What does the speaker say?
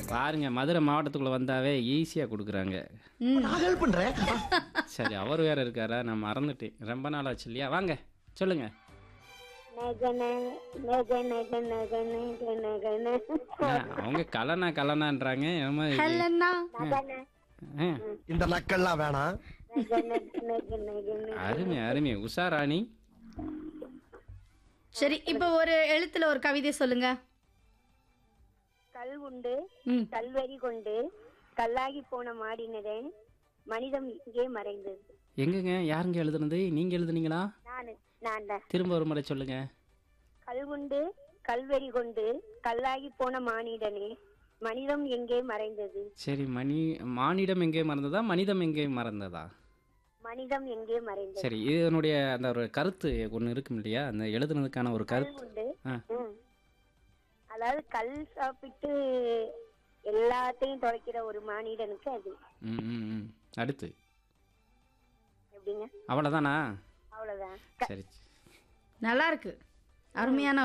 பாருங்க மதுரை மாவட்டத்துக்குள்ள வந்தாவே ஈஸியாக கொடுக்குறாங்க ம் நான் ஹெல்ப் பண்றேன் சரி அவர் வேற இருக்காரா நான் மறந்துட்டேன் ரொம்ப நாள் ஆச்சு இல்லையா வாங்க சொல்லுங்க நக நக நக நக நக நக நக ஆ, அவங்க கலனா கலனான்றாங்க என்னமோ இது- ஹெலன்னா நக ஆ, இந்த நக்கல்லாம் வேணாம் நக நக நக நக நக அருமை அருமை உஷாராணி சரி இப்போ ஒரு எழுத்துல ஒரு கவிதை சொல்லுங்க கல் உண்டு ம் கல்வரி கொண்டு கல்லாகி போன மாடினதே மனிதம் இங்கே மறைந்தது எங்கங்க யாருங்க எழுதுனது நீங்க எழுதுனீங்களா நானு நான் தான் திரும்ப ஒரு முறை சொல்லுங்க கல் உண்டு கல்வெறி கொண்டு கல்லாகி போன மானிடனே மனிதம் எங்கே மறைந்தது சரி மணி மானிடம் எங்கே மறந்ததா மனிதம் எங்கே மறந்ததா மனிதம் எங்கே மறைந்தது சரி இதனுடைய அந்த ஒரு கருத்து ஒன்று இருக்கும் இல்லையா அந்த எழுதுனதுக்கான ஒரு கல் கருத்து உண்டு ஆ. ம். அதாவது கல் சாப்பிட்டு எல்லாத்தையும் தொலைக்கிற ஒரு மானிடனுக்கு அது ம் ம் ம் அடுத்து எப்படிங்க அவ்வளோதானா அவ்வளவுதான் சரி நல்லா இருக்கு அருமையான